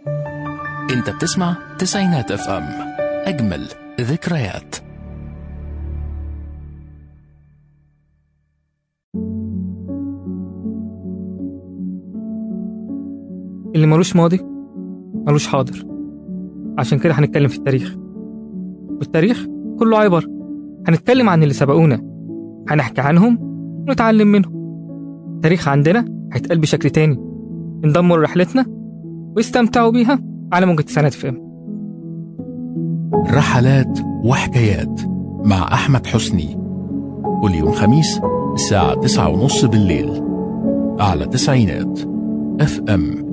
انت بتسمع تسعينات اف ام اجمل ذكريات اللي ملوش ماضي ملوش حاضر عشان كده هنتكلم في التاريخ والتاريخ كله عبر هنتكلم عن اللي سبقونا هنحكي عنهم ونتعلم منهم التاريخ عندنا هيتقال بشكل تاني انضموا لرحلتنا واستمتعوا بيها على موجة سنة فهم رحلات وحكايات مع أحمد حسني كل يوم خميس الساعة تسعة ونص بالليل على تسعينات اف ام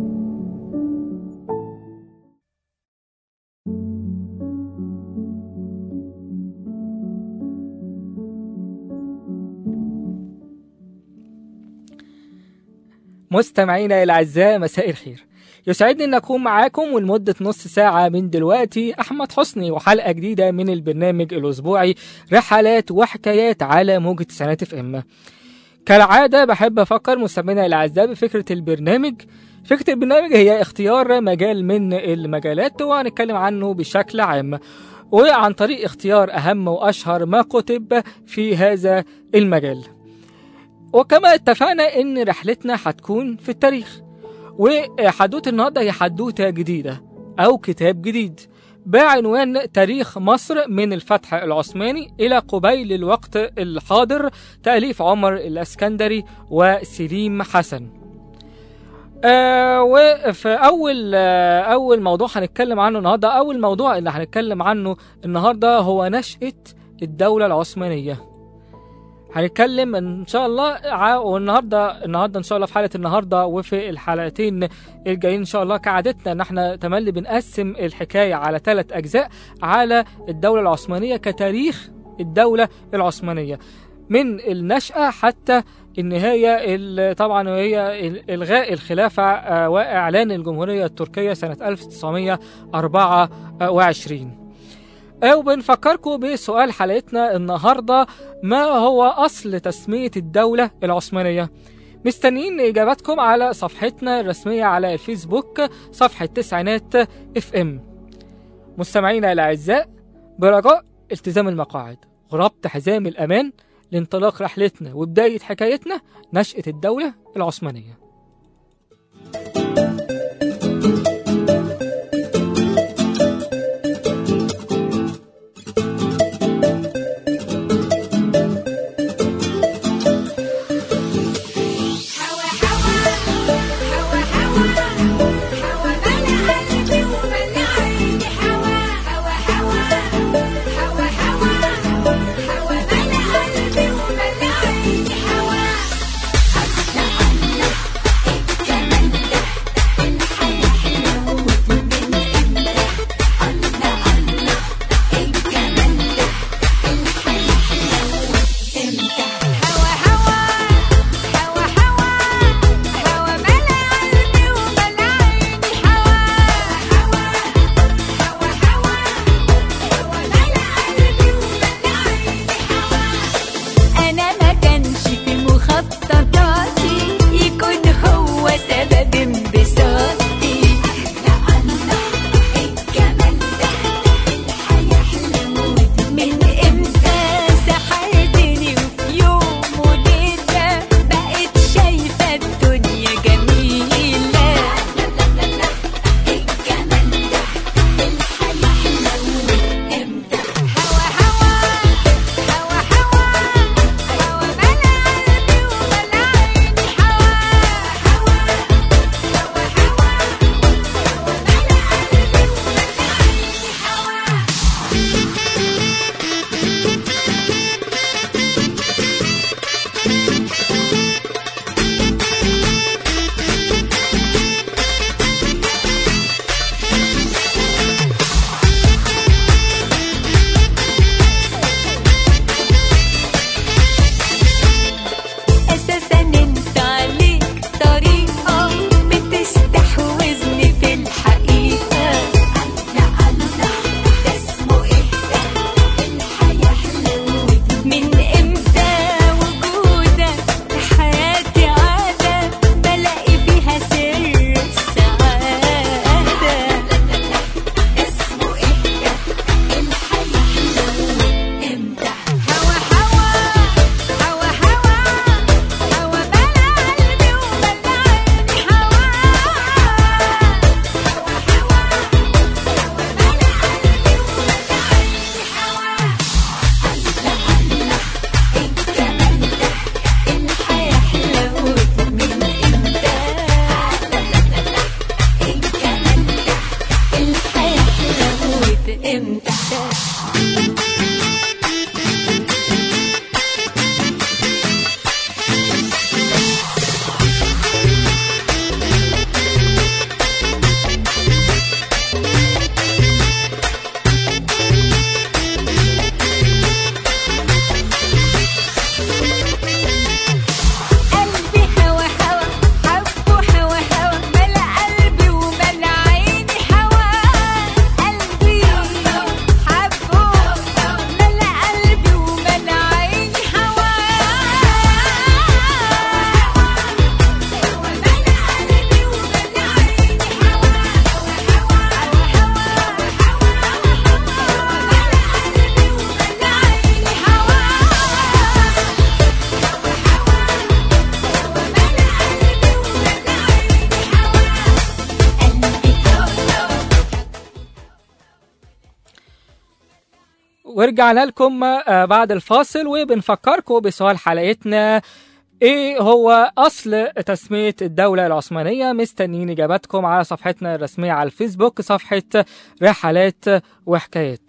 مستمعينا الأعزاء مساء الخير يسعدني أن أكون معاكم ولمدة نص ساعة من دلوقتي أحمد حسني وحلقة جديدة من البرنامج الأسبوعي رحلات وحكايات على موجة تسعينات اف ام كالعادة بحب أفكر مستمعينا الأعزاء بفكرة البرنامج فكرة البرنامج هي اختيار مجال من المجالات وهنتكلم عنه بشكل عام وعن طريق اختيار أهم وأشهر ما كتب في هذا المجال وكما اتفقنا ان رحلتنا هتكون في التاريخ وحدوته النهارده هي حدوته جديده او كتاب جديد بعنوان تاريخ مصر من الفتح العثماني الى قبيل الوقت الحاضر تاليف عمر الاسكندري وسليم حسن آه وفي اول آه اول موضوع هنتكلم عنه النهارده اول موضوع اللي هنتكلم عنه النهارده هو نشاه الدوله العثمانيه هنتكلم ان شاء الله ع- والنهارده النهارده ان شاء الله في حلقه النهارده وفي الحلقتين الجايين ان شاء الله كعادتنا ان احنا تملي بنقسم الحكايه على ثلاث اجزاء على الدوله العثمانيه كتاريخ الدوله العثمانيه من النشأة حتى النهاية ال- طبعا وهي ال- إلغاء الخلافة آه، وإعلان الجمهورية التركية سنة 1924 آه، وبنفكركم بسؤال حلقتنا النهارده ما هو أصل تسمية الدولة العثمانية؟ مستنيين إجاباتكم على صفحتنا الرسمية على الفيسبوك صفحة تسعينات اف ام مستمعينا الأعزاء برجاء التزام المقاعد وربط حزام الأمان لانطلاق رحلتنا وبداية حكايتنا نشأة الدولة العثمانية حوا حوا حوا حوا حوا ملا قلبي وملا عيني حوا حوا حوا حوا حوا حوا ملا قلبي وملا عيني حوا الله الله الجمال ده الحياة حلوة من امتى الله الله الجمال ده الحياة حلوة امتى حوا حوا حوا حوا حوا ملا قلبي وملا عيني حوا حوا حوا حوا حوا ملا قلبي وملا عيني حوا أنا ما كانش في مخططاتي يكون هو سبب انبساطي الله الله الجمال ده الحياة حلوة من امتى سحرتني وفي يوم وليلة بقيت شايفة الدنيا جميلة الجمال ده الحياة حلوة امتى هوا هوا هوا هوا هوا ملا قلبي وملا عيني هوا هوا هوا هوا ورجعنا لكم آه، بعد الفاصل وبنفكركم بسؤال حلقتنا ايه هو اصل تسمية الدولة العثمانية مستنيين اجاباتكم على صفحتنا الرسمية على الفيسبوك صفحة رحلات وحكايات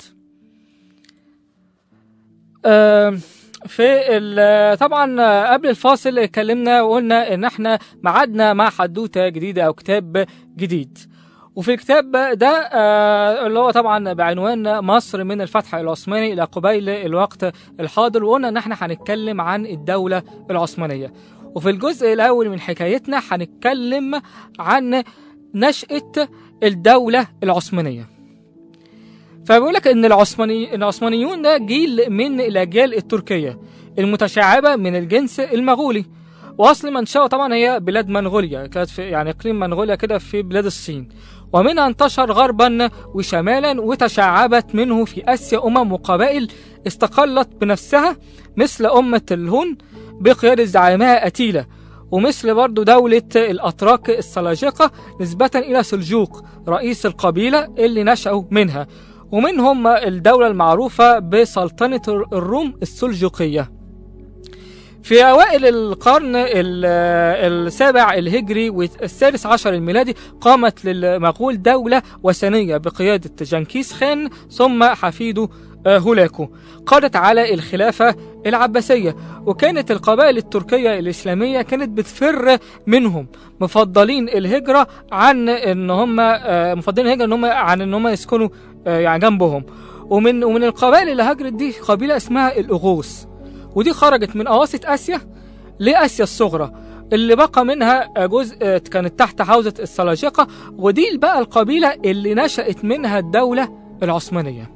آم، في ال- طبعا آه، قبل الفاصل اتكلمنا وقلنا ان احنا معادنا مع حدوته جديده او كتاب جديد وفي الكتاب ده آه، اللي هو طبعا بعنوان مصر من الفتح العثماني الى قبيل الوقت الحاضر وقلنا ان احنا هنتكلم عن الدوله العثمانيه وفي الجزء الاول من حكايتنا هنتكلم عن نشاه الدوله العثمانيه فبيقول لك ان العثماني العثمانيون ده جيل من الاجيال التركيه المتشعبه من الجنس المغولي واصل منشأه طبعا هي بلاد منغوليا كانت في يعني اقليم منغوليا كده في بلاد الصين ومنها انتشر غربا وشمالا وتشعبت منه في اسيا امم وقبائل استقلت بنفسها مثل امه الهون بقياده زعيمها اتيلا ومثل برضو دولة الأتراك السلاجقة نسبة إلى سلجوق رئيس القبيلة اللي نشأوا منها ومنهم الدولة المعروفة بسلطنة الروم السلجوقية في أوائل القرن ال- السابع الهجري والسادس عشر الميلادي قامت للمغول دولة وثنية بقيادة جنكيز خان ثم حفيده آه، هولاكو قضت على الخلافة العباسية وكانت القبائل التركية الإسلامية كانت بتفر منهم مفضلين الهجرة عن ان هم آه، مفضلين الهجرة ان هم عن ان هم يسكنوا آه، يعني جنبهم ومن ومن القبائل اللي هاجرت دي قبيلة اسمها الأغوص ودي خرجت من أواسط آسيا لآسيا الصغرى اللي بقى منها جزء كانت تحت حوزة السلاجقة ودي بقى القبيلة اللي نشأت منها الدولة العثمانية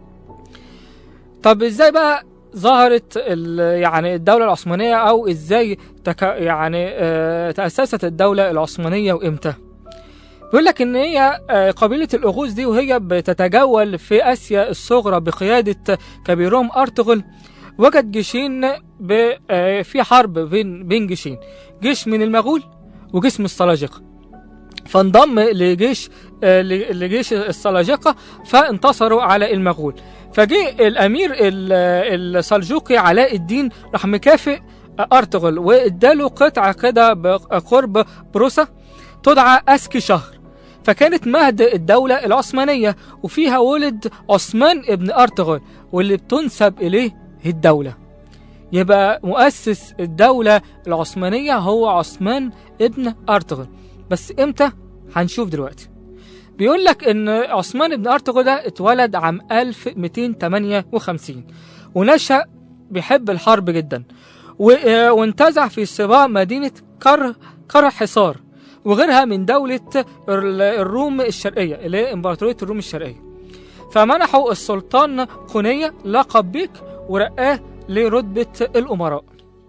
طب ازاي بقى ظهرت ال- يعني الدولة العثمانية أو ازاي تك يعني آه، تأسست الدولة العثمانية وإمتى؟ بيقول لك ان هي آه، قبيله الاغوز دي وهي بتتجول في اسيا الصغرى بقياده كبيرهم ارطغرل وجد جيشين ب- آه، في حرب بين بين جيشين جيش من المغول وجيش من السلاجقه فانضم لجيش آه، ل- لجيش السلاجقه فانتصروا على المغول فجاء الامير ال- السلجوقي علاء الدين راح مكافئ ارطغرل واداله قطعه كده بقرب بروسا تدعى اسكي شهر فكانت مهد الدولة العثمانية وفيها ولد عثمان ابن أرطغرل واللي بتنسب إليه الدولة يبقى مؤسس الدولة العثمانية هو عثمان ابن أرطغرل بس إمتى؟ هنشوف دلوقتي بيقول لك إن عثمان ابن أرطغرل ده اتولد عام 1258 ونشأ بيحب الحرب جدا و- آه، وانتزع في صباع مدينة كر كر حصار وغيرها من دولة ال- الروم الشرقية اللي هي إمبراطورية الروم الشرقية فمنحوا السلطان قونية لقب بيك ورقاه لرتبة الأمراء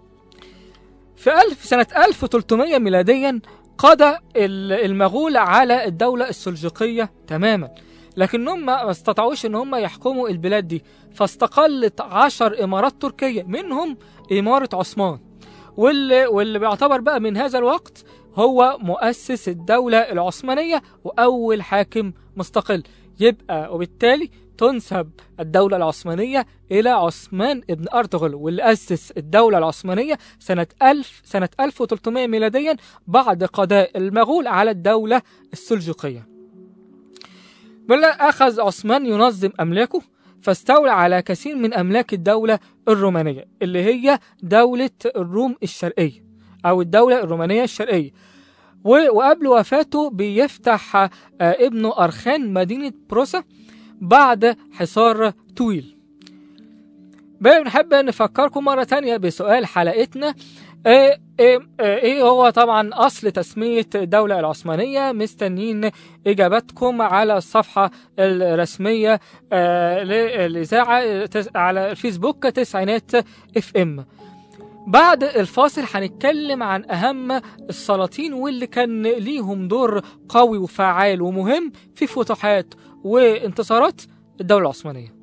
في ألف سنة 1300 ميلاديا قضى ال- المغول على الدولة السلجوقية تماما لكنهم ما استطاعوش ان هم يحكموا البلاد دي فاستقلت عشر امارات تركية منهم امارة عثمان واللي, واللي بيعتبر بقى من هذا الوقت هو مؤسس الدولة العثمانية وأول حاكم مستقل يبقى وبالتالي تنسب الدولة العثمانية إلى عثمان ابن أرطغرل واللي أسس الدولة العثمانية سنة 1000 سنة 1300 ميلاديا بعد قضاء المغول على الدولة السلجوقية. بل أخذ عثمان ينظم أملاكه فاستولى على كثير من أملاك الدولة الرومانية اللي هي دولة الروم الشرقية أو الدولة الرومانية الشرقية و- وقبل وفاته بيفتح آه، ابنه أرخان مدينة بروسا بعد حصار طويل بقى بنحب نفكركم مرة تانية بسؤال حلقتنا ايه ايه ايه هو طبعا اصل تسمية الدولة العثمانية مستنيين اجاباتكم على الصفحة الرسمية آه، للاذاعة تس- على الفيسبوك تسعينات اف ام بعد الفاصل هنتكلم عن أهم السلاطين واللي كان ليهم دور قوي وفعال ومهم في فتوحات وانتصارات الدولة العثمانية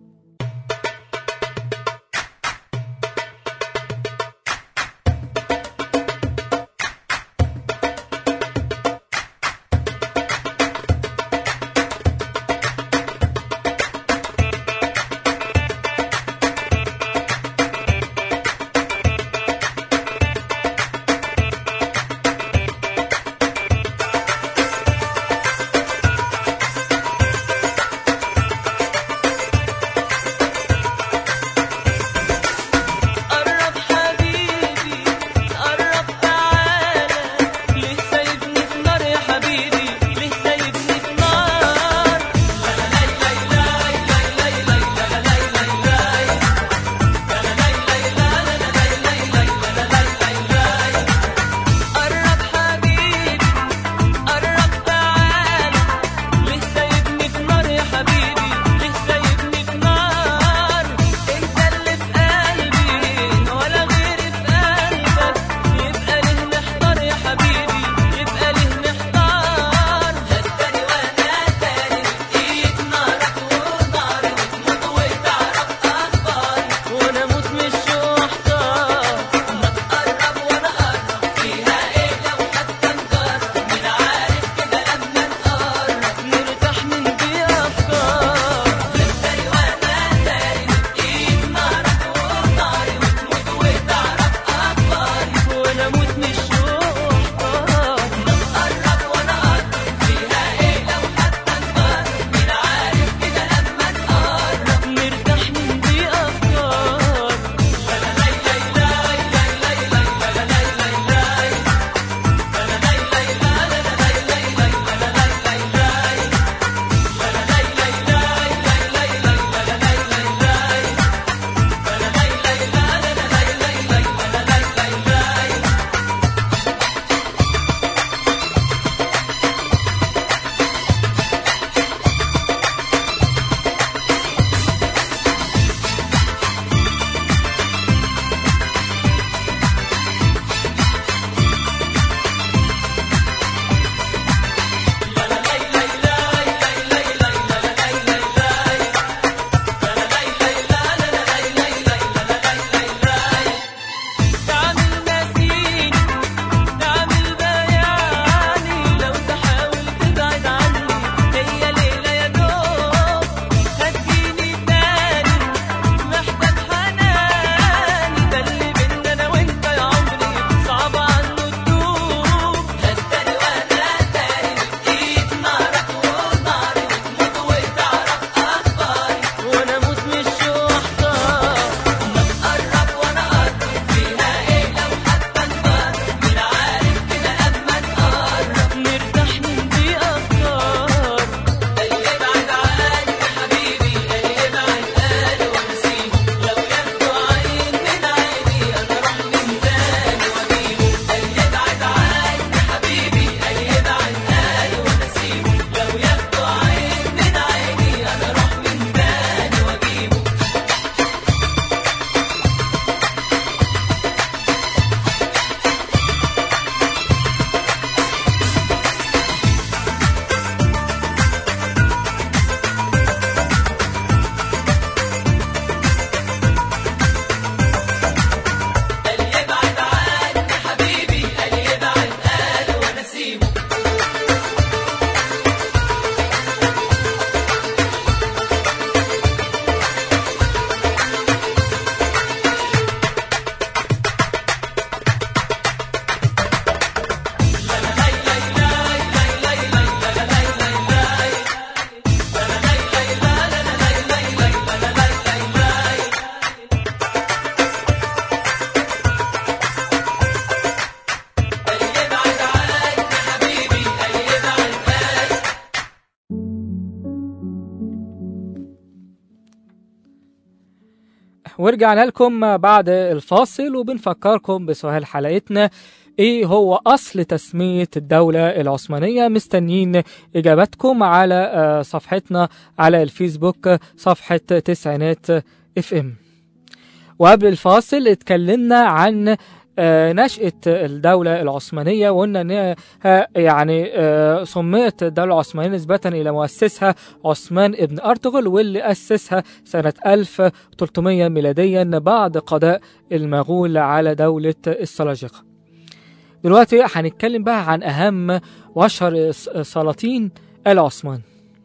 ورجعنا لكم بعد الفاصل وبنفكركم بسؤال حلقتنا ايه هو اصل تسمية الدولة العثمانية مستنيين اجاباتكم على آه، صفحتنا على الفيسبوك صفحة تسعينات اف ام وقبل الفاصل اتكلمنا عن آه، نشأة الدولة العثمانية وقلنا إنها يعني آه، سميت الدولة العثمانية نسبة إلى مؤسسها عثمان ابن أرطغرل واللي أسسها سنة 1300 ميلاديا بعد قضاء المغول على دولة السلاجقة دلوقتي هنتكلم بقى عن أهم وأشهر سلاطين العثمان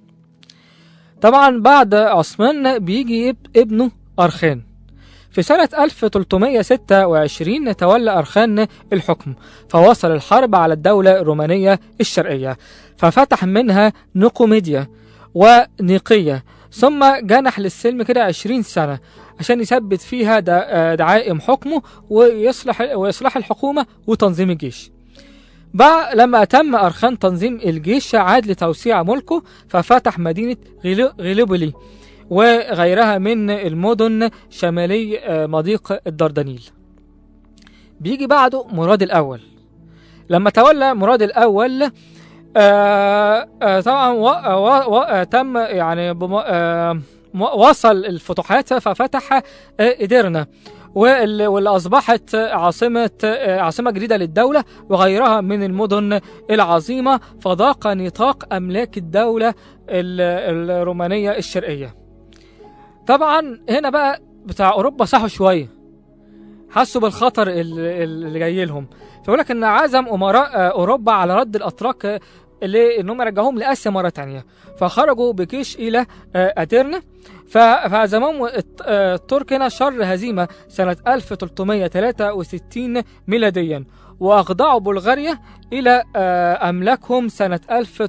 طبعا بعد عثمان بيجي اب- ابنه أرخان في سنة 1326 تولى أرخان الحكم فواصل الحرب على الدولة الرومانية الشرقية ففتح منها نقوميديا ونيقية ثم جنح للسلم كده 20 سنة عشان يثبت فيها دا- آه، دعائم حكمه ويصلح وإصلاح الحكومة وتنظيم الجيش بقى لما تم أرخان تنظيم الجيش عاد لتوسيع ملكه ففتح مدينة غيلو- غيلوبولي وغيرها من المدن شمالي آه، مضيق الدردنيل بيجي بعده مراد الأول لما تولى مراد الأول آه آه طبعا و و و آه تم يعني بم آه م- وصل الفتوحات ففتح آه إديرنا واللي واللي أصبحت عاصمة آه عاصمة جديدة للدولة وغيرها من المدن العظيمة فضاق نطاق أملاك الدولة ال- الرومانية الشرقية طبعا هنا بقى بتاع اوروبا صحوا شويه حسوا بالخطر ال- ال- اللي جاي لهم فيقول لك ان عزم امراء آه، اوروبا على رد الاتراك آه، اللي ان هم يرجعوهم لاسيا مره تانية فخرجوا بجيش الى آه، اديرنا ف- فهزمهم الت- آه، الترك هنا شر هزيمه سنه 1363 ميلاديا واخضعوا بلغاريا الى آه، املاكهم سنه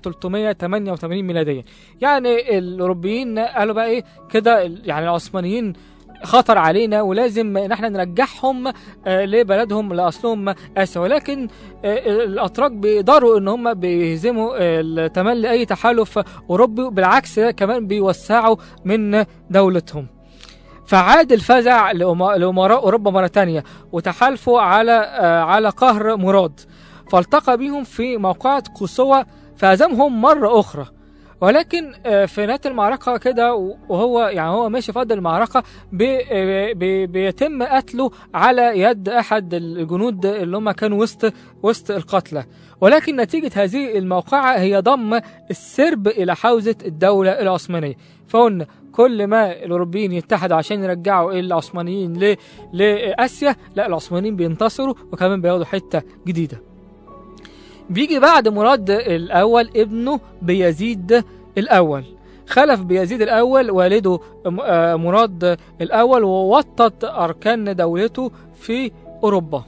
1388 ميلاديا يعني الاوروبيين قالوا بقى ايه كده ال- يعني العثمانيين خطر علينا ولازم ان احنا نرجعهم آه، لبلدهم لاصلهم اسيا ولكن آه، الاتراك بيقدروا ان هم بيهزموا آه، التملي اي تحالف اوروبي بالعكس كمان بيوسعوا من دولتهم فعاد الفزع لأما- لامراء اوروبا مره تانية وتحالفوا على آه، على قهر مراد فالتقى بهم في موقعة قوسوة فهزمهم مرة أخرى ولكن آه، في نهاية المعركة كده وهو يعني هو ماشي في أرض المعركة بي آه، بي بيتم قتله على يد أحد الجنود اللي هم كانوا وسط وسط القتلى ولكن نتيجة هذه الموقعة هي ضم السرب إلى حوزة الدولة العثمانية فقلنا كل ما الأوروبيين يتحدوا عشان يرجعوا العثمانيين ل- لآسيا لا العثمانيين بينتصروا وكمان بياخدوا حتة جديدة بيجي بعد مراد الأول ابنه بيزيد الأول خلف بيزيد الأول والده م- آه مراد الأول ووطد أركان دولته في أوروبا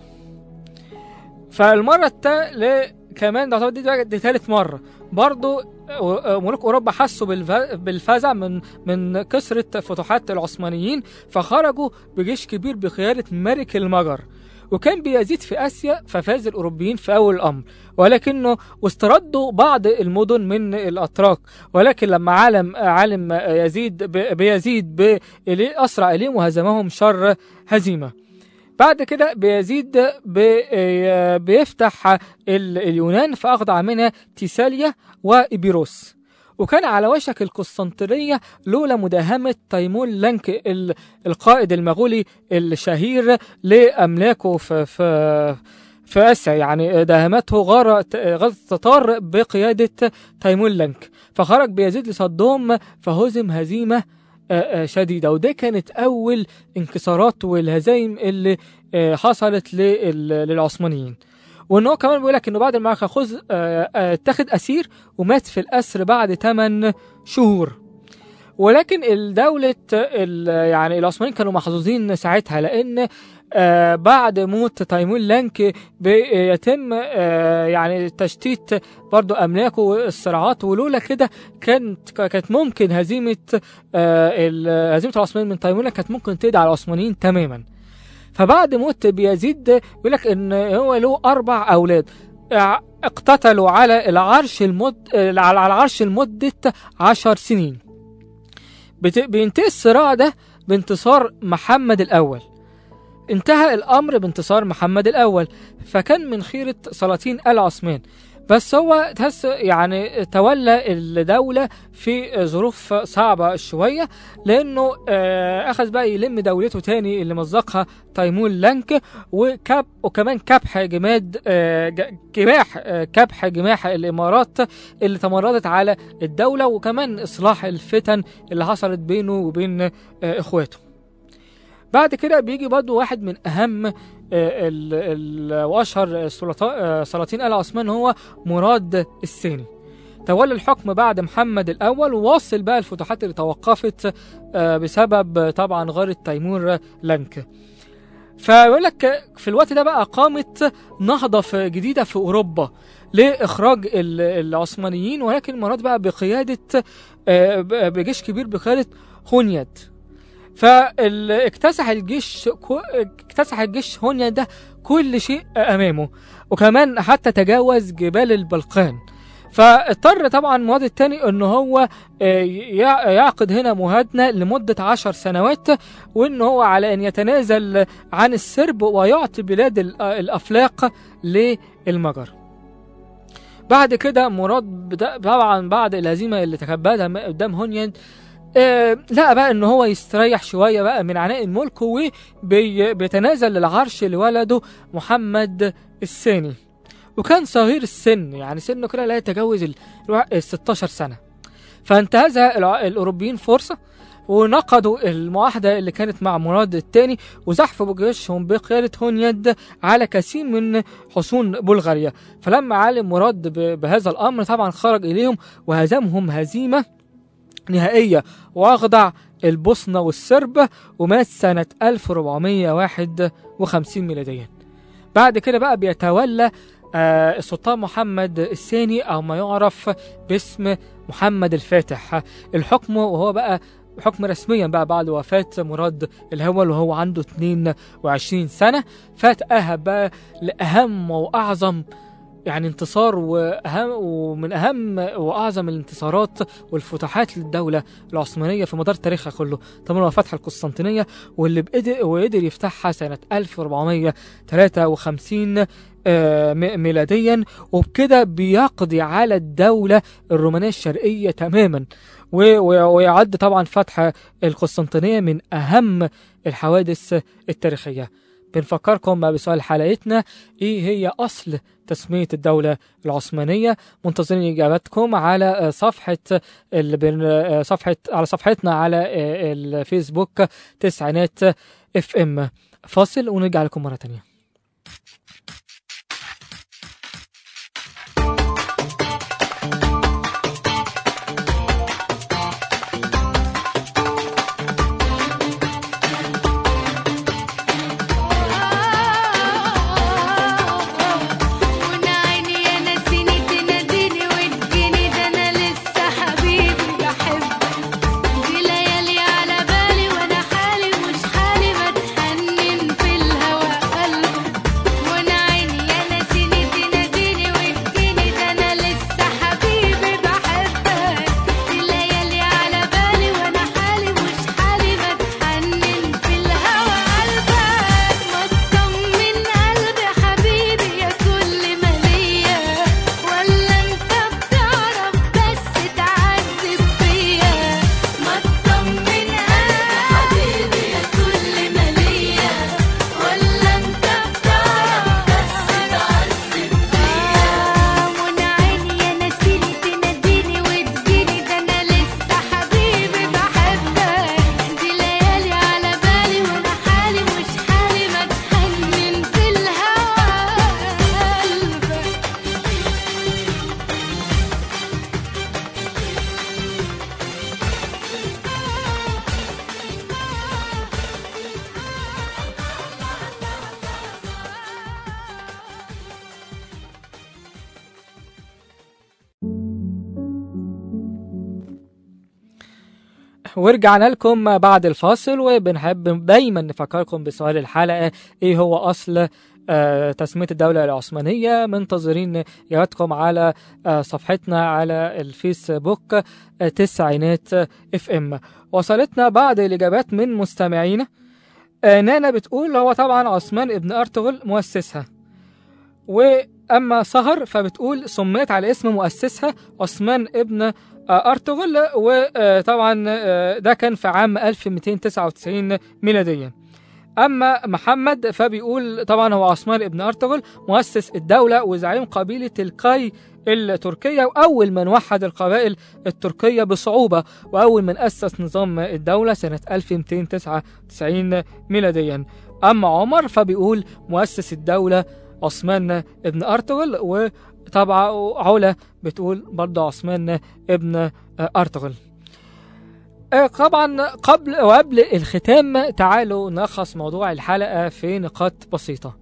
فالمرة التالية كمان ده دي, دي, دي تالت مرة برضو آه، ملوك أوروبا حسوا بالف- بالفزع من من كثرة فتوحات العثمانيين فخرجوا بجيش كبير بقيادة ملك المجر وكان بيزيد في آسيا ففاز الأوروبيين في أول الأمر ولكنه واستردوا بعض المدن من الأتراك ولكن لما عالم عالم يزيد ب- بيزيد بإليه أسرع إليهم وهزمهم شر هزيمة بعد كده بيزيد بي- بيفتح ال- اليونان فأخضع منها تيساليا وإبيروس وكان على وشك القسطنطينية لولا مداهمة تيمور لانك ال- القائد المغولي الشهير لأملاكه في, في في آسيا يعني داهمته غارة غارة التتار بقيادة تيمور لانك فخرج بيزيد لصدهم فهزم هزيمة آه، آه، شديدة ودي كانت أول انكسارات والهزايم اللي آه، حصلت لل- للعثمانيين وان هو كمان بيقول لك انه بعد المعركه خذ آه، آه، اتخذ اسير ومات في الاسر بعد 8 شهور ولكن الدولة ال- يعني العثمانيين كانوا محظوظين ساعتها لأن آه بعد موت تيمور لانك بيتم آه يعني تشتيت برضو أملاكه والصراعات ولولا كده كانت كانت ممكن هزيمة آه ال- هزيمة العثمانيين من تيمور لانك كانت ممكن تقضي على العثمانيين تماما فبعد موت بيزيد يقول لك ان هو له اربع اولاد ع- اقتتلوا على العرش المد على على العرش لمده عشر سنين بت... بينتهي الصراع ده بانتصار محمد الأول انتهى الأمر بانتصار محمد الأول فكان من خيرة سلاطين آل عثمان بس هو تحس يعني تولى الدولة في ظروف صعبة شوية لأنه آه، أخذ بقى يلم دولته تاني اللي مزقها تيمور لانك وكب وكمان كبح جماد آه، ج- جماح آه، كبح جماح الإمارات اللي تمردت على الدولة وكمان إصلاح الفتن اللي حصلت بينه وبين آه، إخواته بعد كده بيجي برضه واحد من أهم آه، ال- ال- وأشهر السلطا- آه، سلاطين آل عثمان هو مراد الثاني تولى الحكم بعد محمد الأول وواصل بقى الفتوحات اللي توقفت آه، بسبب طبعا غارة تيمور لانك فيقول لك في الوقت ده بقى قامت نهضة في جديدة في أوروبا لإخراج ال- العثمانيين ولكن مرات بقى بقيادة آه، ب- بجيش كبير بقيادة هونياد فاكتسح الجيش كو- اكتسح الجيش هونياد ده كل شيء أمامه وكمان حتى تجاوز جبال البلقان فاضطر طبعا مواد التاني ان هو آه، يع- يعقد هنا مهادنة لمدة عشر سنوات وان هو على ان يتنازل عن السرب ويعطي بلاد ال- الافلاق للمجر بعد كده مراد بدا- طبعا بعد الهزيمة اللي تكبدها م- قدام هونيان آه لقى بقى ان هو يستريح شوية بقى من عناء الملك وبيتنازل للعرش لولده محمد الثاني وكان صغير السن يعني سنه كده لا يتجاوز ال ال 16 سنة فانتهزها الع- الأوروبيين فرصة ونقضوا المعاهدة اللي كانت مع مراد الثاني وزحفوا بجيشهم بقيادة هونياد على كثير من حصون بلغاريا فلما علم مراد ب- بهذا الأمر طبعا خرج إليهم وهزمهم هزيمة نهائية وأخضع البوسنة والسرب ومات سنة 1451 ميلاديا بعد كده بقى بيتولى آه، السلطان محمد الثاني أو ما يعرف باسم محمد الفاتح الحكم وهو بقى حكم رسميا بقى بعد وفاة مراد الأول وهو عنده 22 سنة فتأهب بقى لأهم وأعظم يعني انتصار وأهم ومن أهم وأعظم الانتصارات والفتوحات للدولة العثمانية في مدار تاريخها كله طبعا هو فتح القسطنطينية واللي بقدر وقدر يفتحها سنة 1453 آه، م- ميلاديا وبكده بيقضي على الدولة الرومانية الشرقية تماما و- و- ويعد طبعا فتح القسطنطينية من أهم الحوادث التاريخية بنفكركم بسؤال حلقتنا ايه هي اصل تسمية الدولة العثمانية منتظرين اجاباتكم على آه، صفحة اللي بن- آه، صفحة على صفحتنا على آه، الفيسبوك تسعينات اف ام فاصل ونرجع لكم مرة تانية ونعيني يا ناسيني تناديني وتجيني ده انا لسه حبيبي بحبك دي ليالي على بالي وانا حالي مش حالي بتحنن في الهوى قلبك ونعيني يا ناسيني تناديني وتجيني ده انا لسه حبيبي بحبك دي ليالي على بالي وانا حالي مش حالي بتحنن في الهوى قلبك ما تطمن قلبي حبيبي يا كل ما ليا ولا انت بتعرف بس تعذب فيا ما تطمن قلبي حبيبي يا كل ما ليا ولا انت بتعرف بس تعذب فيا منى عيني يا ناسيني تناديني وتجيني ده انا لسه حبيبي بحبك دي ليالي على بالي وانا حالي مش حالي بتحنن في الهوى قلبك ورجعنا لكم بعد الفاصل وبنحب دايما نفكركم بسؤال الحلقة ايه هو اصل آه، تسمية الدولة العثمانية منتظرين إجاباتكم على آه، صفحتنا على الفيسبوك آه، تسعينات اف ام وصلتنا بعض الإجابات من مستمعينا آه، نانا بتقول هو طبعا عثمان ابن أرطغرل مؤسسها وأما سهر فبتقول سميت على اسم مؤسسها عثمان ابن آه، أرطغرل وطبعا آه، ده كان في عام 1299 ميلاديا أما محمد فبيقول طبعا هو عثمان ابن أرطغرل مؤسس الدولة وزعيم قبيلة القاي التركية وأول من وحد القبائل التركية بصعوبة وأول من أسس نظام الدولة سنة 1299 ميلاديا أما عمر فبيقول مؤسس الدولة عثمان ابن أرطغرل وطبعا علا بتقول برضه عثمان ابن أرطغرل آه، طبعا قبل وقبل الختام تعالوا نلخص موضوع الحلقة في نقاط بسيطة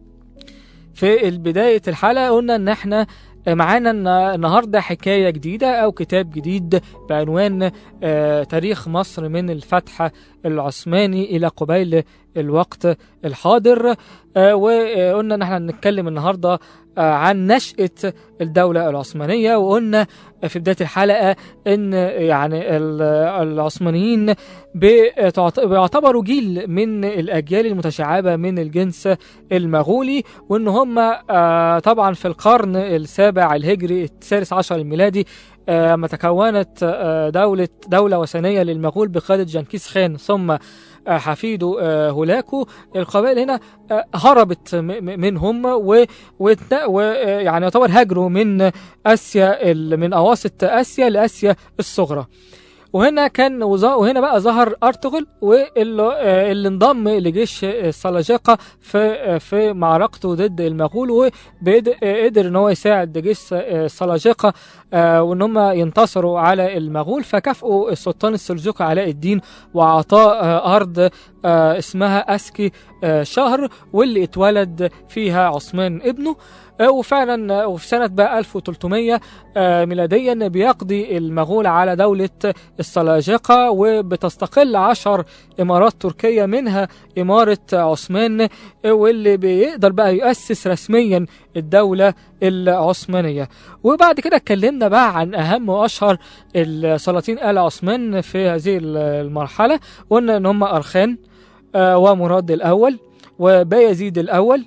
في بداية الحلقة قلنا ان احنا معانا الن- النهاردة حكاية جديدة أو كتاب جديد بعنوان آه، تاريخ مصر من الفتح العثماني إلى قبيل الوقت الحاضر آه، وقلنا إن احنا هنتكلم النهاردة آه، عن نشأة الدولة العثمانية وقلنا في بداية الحلقة إن يعني ال- العثمانيين بتعت- بيعتبروا جيل من الأجيال المتشعبة من الجنس المغولي وإن هم آه، طبعا في القرن السابع الهجري الثالث عشر الميلادي آه، ما تكونت آه، دولة دولة وثنية للمغول بقيادة جنكيز خان ثم آه، حفيده آه، هولاكو القبائل هنا آه، هربت م- م- منهم و واتنا- و- آه، يعني يعتبر هاجروا من اسيا ال- من اواسط اسيا لاسيا الصغرى وهنا كان وظ- وهنا بقى ظهر ارطغرل واللي آه، اللي انضم لجيش السلاجقه في آه، في معركته ضد المغول وقدر ان هو يساعد جيش السلاجقه آه، وان هم ينتصروا على المغول فكافئوا السلطان السلجوقي علاء الدين واعطاه آه، ارض آه، اسمها اسكي آه، شهر واللي اتولد فيها عثمان ابنه آه، وفعلا آه، وفي سنة بقى 1300 آه، ميلاديا بيقضي المغول على دولة السلاجقة وبتستقل عشر إمارات تركية منها إمارة عثمان آه، واللي بيقدر بقى يؤسس رسميا الدولة العثمانية وبعد كده اتكلمنا بقى عن أهم وأشهر السلاطين آل عثمان في هذه المرحلة قلنا إن هم أرخان آه، ومراد الأول وبايزيد الأول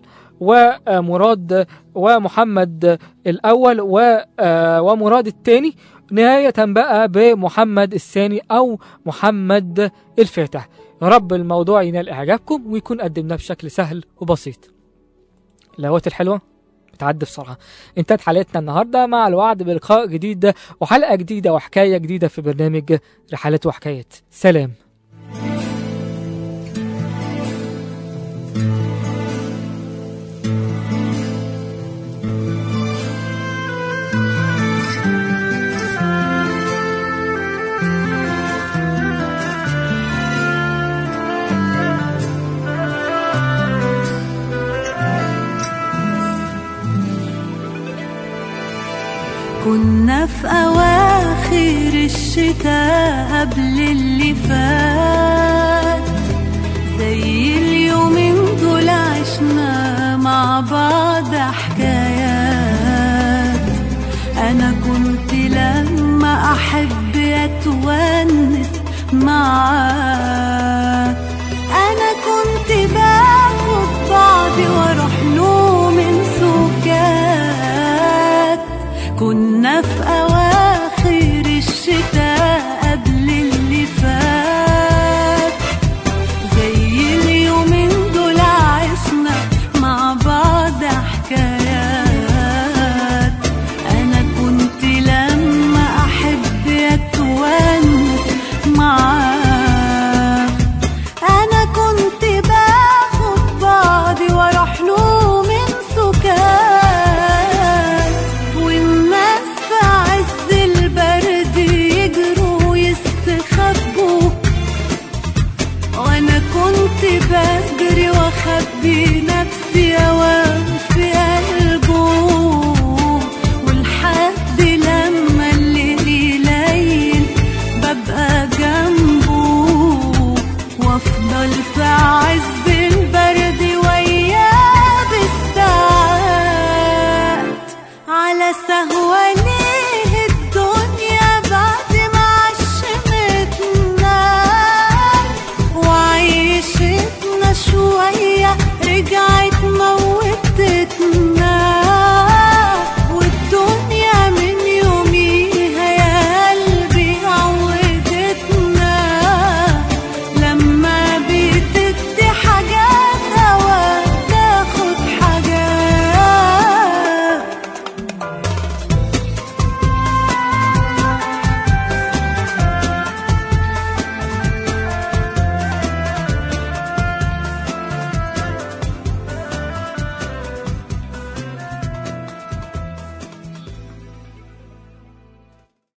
ومراد ومحمد الأول و- آه، ومراد الثاني نهاية بقى بمحمد الثاني أو محمد الفاتح يا رب الموضوع ينال إعجابكم ويكون قدمناه بشكل سهل وبسيط الهوات الحلوة بتعدي بسرعة انتهت حلقتنا النهاردة مع الوعد بلقاء جديد وحلقة جديدة وحكاية جديدة في برنامج رحلات وحكايات سلام كنا في أواخر الشتاء قبل اللي فات زي اليومين دول عشنا مع بعض حكايات أنا كنت لما أحب أتونس معاك أنا كنت باخد بعضي وأروح له من سكات كنا في أواخر الشتاء قبل اللي فات زي اليومين دول عشنا مع بعض حكايات أنا كنت لما أحب أتونس معاك أنا كنت باخد بعضي وأروح له من سكات والناس في عز البرد يجروا يستخبوا وانا كنت بجري واخبي نفسي